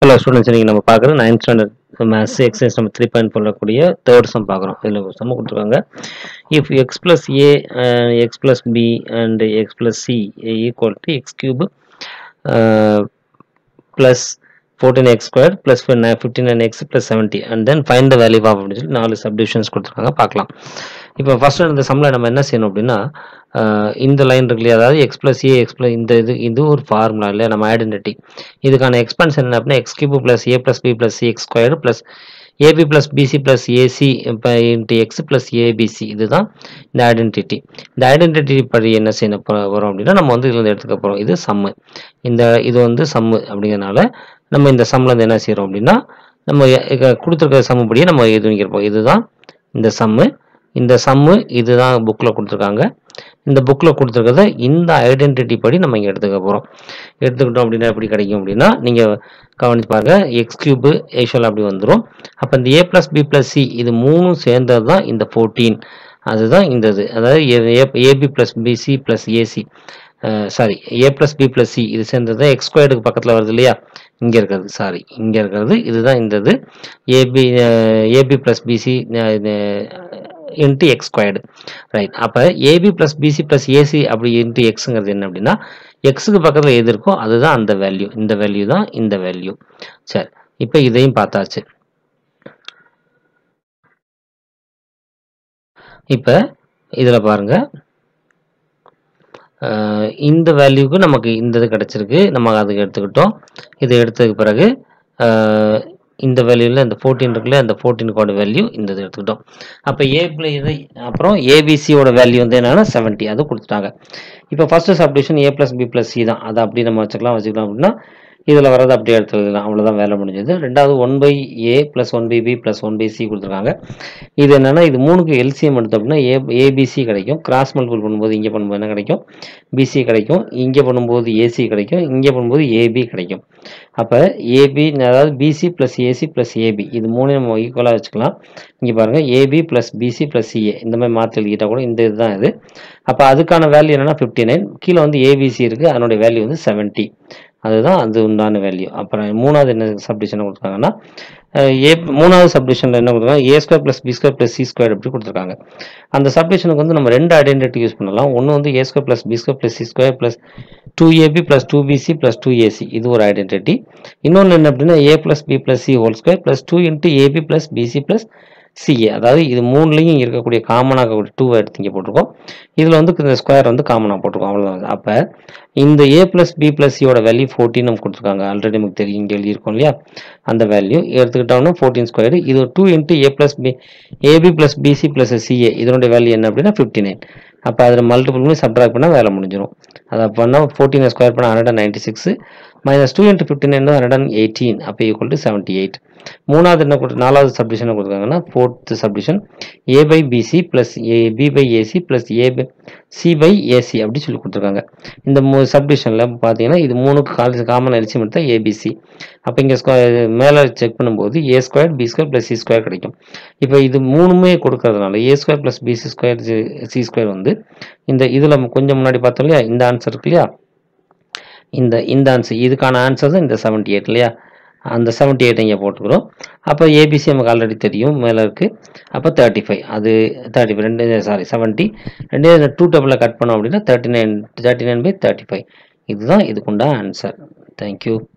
hello students நீங்கள் நம்ம பார்க்குறது நைன்த் ஸ்டாண்டர்ட் மேத்ஸ் எக்ஸசைஸ் நம்ம த்ரீ பாயிண்ட் போடக்கூடிய தேர்ட் சம் பார்க்குறோம் இதில் ஒரு சம் கொடுத்துருக்காங்க if x plus a x plus b and x plus c equal to x cube plus fourteen x square plus fifteen nine x plus seventy and then find the value of அப்படின்னு சொல்லி நாலு subdivisions கொடுத்துருக்காங்க பார்க்கலாம் இப்போ first இந்த சம்மில் நம்ம என்ன செய்யணும் அப்படின்னா ஆஹ் இந்த லைன் இருக்கு இல்லையா அதாவது x plus a x plus இந்த இது இது ஒரு ஃபார்முலா இல்லையா நம்ம ஐடென்டிட்டி இதுக்கான எக்ஸ்பென்ஷன் என்ன அப்படின்னா x cube plus a plus b plus c x square plus a b plus b c plus a c இப்போ இன்ட்டு எக்ஸ் ப்ளஸ் ஏபிசி இதுதான் இந்த ஐடென்டிட்டி இந்த ஐடென்டிட்டி படி என்ன செய்ய போ- வரும் அப்படின்னா நம்ம வந்து இதுல எடுத்துக்க போகிறோம் இது சம்மு இந்த இது வந்து சம்மு அப்படிங்கிறனால நம்ம இந்த சம்மில் இருந்து என்ன செய்கிறோம் அப்படின்னா நம்ம எ- இங்க கொடுத்துருக்க சம்மு படியே நம்ம இது வைக்கிறப்போம் இதுதான் இந்த சம்மு இந்த சம்மு இதுதான் புக்கில் கொடுத்துருக்காங்க இந்த புக்கில் கொடுத்துருக்கத இந்த ஐடென்டிட்டி படி நம்ம இங்கே எடுத்துக்க போகிறோம் எடுத்துக்கிட்டோம் அப்படின்னா எப்படி கிடைக்கும் அப்படின்னா நீங்கள் கவனிச்சு பாருங்க எக்ஸ் கியூபு ஏஷுவல் அப்படி வந்துடும் அப்போ இந்த a plus b plus c இது மூணும் சேர்ந்தது தான் இந்த ஃபோர்டீன் அதுதான் இந்த இது அதாவது a b plus b c plus a c sorry a plus b plus c இது சேர்ந்தது தான் எக்ஸ் ஸ்கொயர்டுக்கு பக்கத்தில் வருது இல்லையா இங்கே இருக்கிறது சாரி இங்கே இருக்கிறது இதுதான் இந்த இது a b a b plus b c into x squared right அப்போ a b plus b c plus a c அப்படி இன்ட்டு எக்ஸுங்கிறது என்ன அப்படின்னா எக்ஸுக்கு பக்கத்தில் எது இருக்கோ அதுதான் அந்த வேல்யூ இந்த வேல்யூ தான் இந்த வேல்யூ சரி இப்போ இதையும் பார்த்தாச்சு இப்போ இதில் பாருங்க அஹ் இந்த வேல்யூக்கு நமக்கு இந்த இது கிடச்சிருக்கு நம்ம அதுக்கு எடுத்துக்கிட்டோம் இதை எடுத்ததுக்கு பிறகு அஹ் இந்த வேல்யூவில் இந்த ஃபோர்டீன் இருக்குல்ல அந்த ஃபோர்டீனுக்கோட வேல்யூ இந்த இது எடுத்துக்கிட்டோம் அப்போ ஏ இது அப்புறம் ஏபிசியோட வேல்யூ வந்து என்னன்னா செவன்ட்டி அது கொடுத்துட்டாங்க இப்போ first subdivision a plus b plus c தான் அதை அப்படி நம்ம வச்சுக்கலாம் வச்சுக்கலாம் அப்படின்னா இதில் வரது அப்படியே எடுத்துக்கலாம் அவ்வளோதான் வேலை முடிஞ்சது ரெண்டாவது one by a plus one by b plus one by c கொடுத்துருக்காங்க இது என்னன்னா இது மூணுக்கு எல்சிஎம் எடுத்தோம் அப்படின்னா ஏ ஏபிசி கிடைக்கும் கிராஸ் மல்டிபிள் பண்ணும்போது இங்கே பண்ணும்போது என்ன கிடைக்கும் பிசி கிடைக்கும் இங்கே பண்ணும்போது ஏசி கிடைக்கும் இங்கே பண்ணும்போது ஏபி கிடைக்கும் அப்போ ஏபி அதாவது b c plus a c plus a b இது மூணு நம்ம ஈக்குவலாக வச்சுக்கலாம் இங்கே பாருங்கள் a b plus b c plus c a இந்த மாதிரி மாற்றி எழுதிக்கிட்டா கூட இந்த இதுதான் இது அப்போ அதுக்கான வேல்யூ என்னன்னா ஃபிஃப்டி நைன் கீழே வந்து ஏபிசி இருக்குது அதனுடைய வேல்யூ வந்து செவன்ட்டி அதுதான் அது உண்டான வேல்யூ அப்புறம் மூணாவது என்ன சப்டிஷன் கொடுத்துருக்காங்கன்னா அஹ் ஏ மூணாவது சப்டிஷனில் என்ன கொடுத்துருக்காங்க a square plus b square plus c square அப்படி கொடுத்துருக்காங்க அந்த சப்டிஷனுக்கு வந்து நம்ம ரெண்டு ஐடென்டிட்டி யூஸ் பண்ணலாம் ஒன்று வந்து a square plus b square plus c square plus two a b plus two b c plus two a c இது ஒரு ஐடென்டிட்டி இன்னொன்று என்ன அப்படின்னா a plus b plus c whole square plus two into a b plus b c plus c a அதாவது இது மூணுலேயும் இருக்கக்கூடிய காமனாக இருக்கக்கூடிய டூ எடுத்து இங்கே போட்டிருக்கோம் இதில் வந்து இந்த ஸ்கொயர் வந்து காமனாக போட்டிருக்கோம் அவ்வளோதான் அப்போ இந்த ஏ ப்ளஸ் பி ப்ளஸ் சியோட வேல்யூ ஃபோர்டீன் நம்ம கொடுத்துருக்காங்க ஆல்ரெடி நமக்கு தெரியும் இங்கே எழுதியிருக்கோம் இல்லையா அந்த வேல்யூ எடுத்துக்கிட்டோம்னா ஃபோர்டீன் ஸ்கொயர் இது two into a plus b a b plus b c plus c a இதனுடைய வேல்யூ என்ன அப்படின்னா ஃபிஃப்டி நைன் அப்போ அதில் மல்டிபிள் பண்ணி சப்ட்ராக்ட் பண்ணால் வேலை முடிஞ்சிடும் அதை பண்ணால் ஃபோர்டீனை ஸ்கொயர் பண்ணால் hundred ninety six minus two into fifty nine hundred and eighteen அப்போ ஈக்குவல் டு செவன்ட்டி எயிட் மூணாவது என்ன கொடுத்து நாலாவது சப்டிஷன் கொடுத்துருக்காங்கன்னா fourth subdivision a by b c plus a b by a c plus a by c by a c அப்படி சொல்லி கொடுத்துருக்காங்க இந்த மூ சப்டிஷனில் பார்த்தீங்கன்னா இது மூணுக்கு கால் காமன் எல்சியம் எடுத்தால் ஏபிசி அப்போ இங்கே ஸ்கொயர் மேலே செக் பண்ணும்போது a square b square plus c square கிடைக்கும் இப்போ இது மூணுமே கொடுக்கறதுனால a square plus b c square c square வந்து இந்த இதில் கொஞ்சம் முன்னாடி பார்த்தோம் இல்லையா இந்த ஆன்சர் இருக்கு இல்லையா இந்த இந்த ஆன்சர் இதுக்கான ஆன்சர் தான் இந்த செவன்ட்டி எயிட் இல்லையா அந்த செவன்ட்டி எயிட் இங்கே போட்டுக்கிறோம் அப்போ ஏபிசி நமக்கு ஆல்ரெடி தெரியும் மேலே இருக்குது அப்போ தேர்ட்டி ஃபைவ் அது தேர்ட்டி ஃபைவ் ரெண்டு சாரி செவன்ட்டி ரெண்டு டூ டேபிளில் கட் பண்ணோம் அப்படின்னா thirty nine thirty nine by thirty five இதுதான் இதுக்குண்டான ஆன்சர் தேங்க்யூ